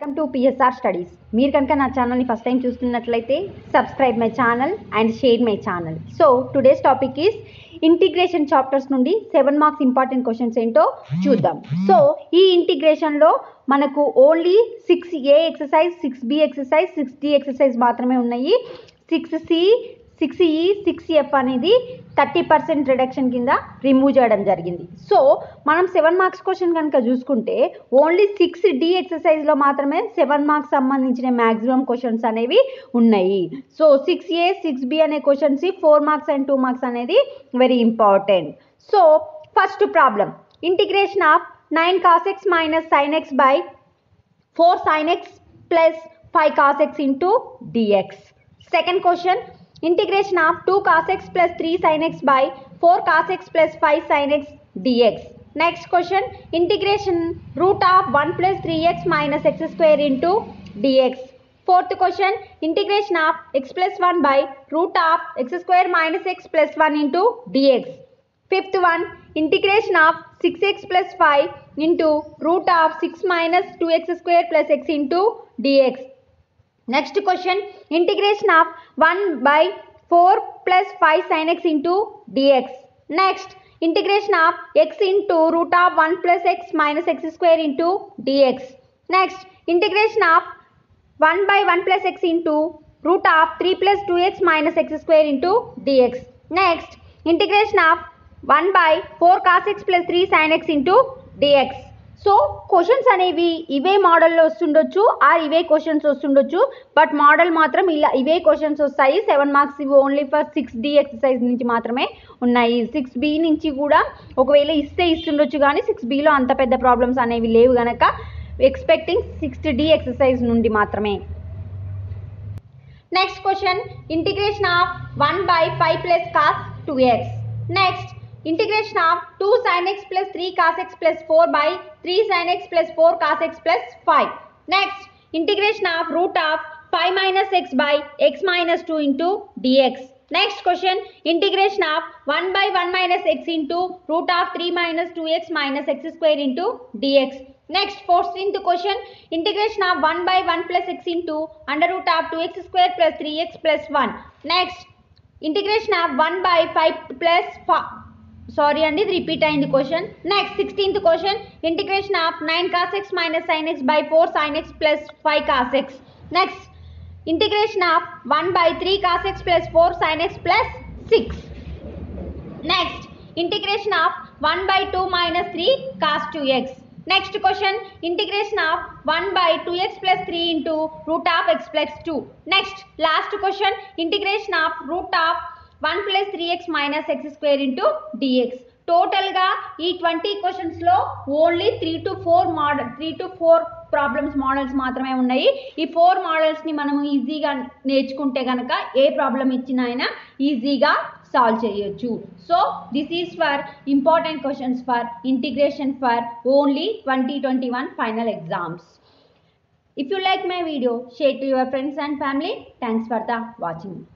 Welcome to PSR studies మీరు కనుక నా ఛానల్ని ఫస్ట్ టైం చూస్తున్నట్లయితే subscribe my channel and share my channel so today's topic is integration chapters నుండి seven marks important questions ఏంటో చూద్దాం సో ఈ ఇంటిగ్రేషన్లో మనకు only six A exercise six B exercise six D exercise మాత్రమే ఉన్నాయి six C six E six F అనేది thirty percent reduction కింద రిమూవ్ చేయడం జరిగింది సో మనం సెవెన్ మార్క్స్ క్వశ్చన్ కనుక చూసుకుంటే ఓన్లీ సిక్స్ డి ఎక్సర్సైజ్లో మాత్రమే సెవెన్ మార్క్స్ సంబంధించిన మ్యాక్సిమం క్వశ్చన్స్ అనేవి ఉన్నాయి so six A six B అనే questions four marks and two marks అనేది very important so first problem integration of nine cos x minus sine x by four sine x plus five cos x into d x second question integration of two cos x plus three sine x by four cos x plus five sine x d x next question integration route of one plus three x minus x square into d x fourth question integration of x plus one by root of x square minus x plus one into d x fifth one integration of six x plus five into root of six minus two x square plus x into d x next question integration of one by four plus five sine x into d x next integration of x into root of one plus x minus x square into d x next integration of one by one plus x into root of three plus two x minus x square into d x next integration of one by four cos x plus three sine x into d x so questions అనేవి ఇవే మోడల్లో వస్తుండొచ్చు or ఇవే questions వస్తుండొచ్చు but model మాత్రం ఇలా ఇవే questions వస్తాయి సెవెన్ మార్క్స్ ఇవి only for six D exercise నుంచి మాత్రమే ఉన్నాయి సిక్స్ బి నుంచి కూడా ఒకవేళ ఇస్తే ఇస్తుండొచ్చు కానీ సిక్స్ బిలో అంత పెద్ద ప్రాబ్లమ్స్ అనేవి లేవు గనక ఎక్స్పెక్టింగ్ సిక్స్త్ డి ఎక్సర్సైజ్ నుండి మాత్రమే next question integration of one by five plus cos two x next integration of two sine x plus three cos x plus four by three sine x plus four cos x plus five next integration of root of five minus x by x minus two into d x next question integration of one by one minus x into root of three minus two x minus x square into d x next fourteenth question integration of one by one plus x into under root of two x square plus three x plus one next integration of one by five plus sorry అండి ఇది repeat అయింది question next sixteenth question integration of nine cos x minus sine x by four sine x plus five cos x next integration of one by three cos x plus four sine x plus six next integration of one by two minus three cos two x next question integration of one by two x plus three into root of x plus two next last question integration of root of one plus three x minus x square into d x టోటల్గా ఈ twenty క్వశ్చన్స్లో only three to four model three to four problems models మాత్రమే ఉన్నాయి ఈ four మోడల్స్ని మనం ఈజీగా నేర్చుకుంటే కనుక ఏ ప్రాబ్లం ఇచ్చినా అయినా ఈజీగా సాల్వ్ చేయొచ్చు so this is for important questions for integration for only twenty twenty one final exams If you like my video, share to your friends and family. Thanks for the watching.